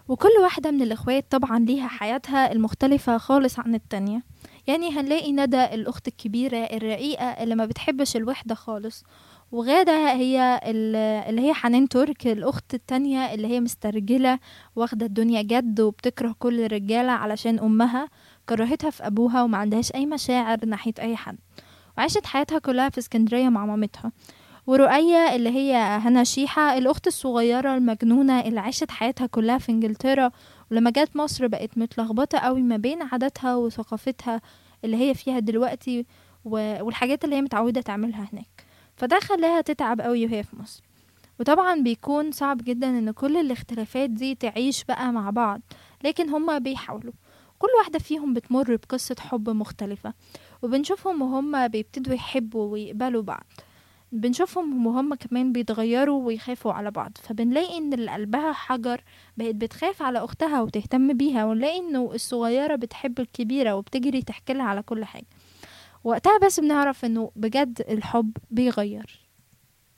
وكل واحدة من الإخوات طبعا ليها حياتها المختلفة خالص عن التانية يعني هنلاقي ندى الأخت الكبيرة الرقيقة اللي ما بتحبش الوحدة خالص وغادة هي ال- اللي هي حنان ترك الأخت التانية اللي هي مسترجلة واخدة الدنيا جد وبتكره كل الرجالة علشان أمها كرهتها في أبوها وما عندهاش أي مشاعر ناحية أي حد وعاشت حياتها كلها في اسكندرية مع مامتها ورؤية اللي هي هنا شيحة الأخت الصغيرة المجنونة اللي عاشت حياتها كلها في إنجلترا ولما جت مصر بقت متلخبطة قوي ما بين عاداتها وثقافتها اللي هي فيها دلوقتي و- والحاجات اللي هي متعودة تعملها هناك فده خلاها تتعب قوي وهي في مصر وطبعا بيكون صعب جدا ان كل الاختلافات دي تعيش بقى مع بعض لكن هما بيحاولوا كل واحدة فيهم بتمر بقصة حب مختلفة وبنشوفهم وهم بيبتدوا يحبوا ويقبلوا بعض بنشوفهم وهم كمان بيتغيروا ويخافوا على بعض فبنلاقي ان اللي قلبها حجر بقت بتخاف على اختها وتهتم بيها ونلاقي انه الصغيرة بتحب الكبيرة وبتجري تحكي لها على كل حاجة وقتها بس بنعرف انه بجد الحب بيغير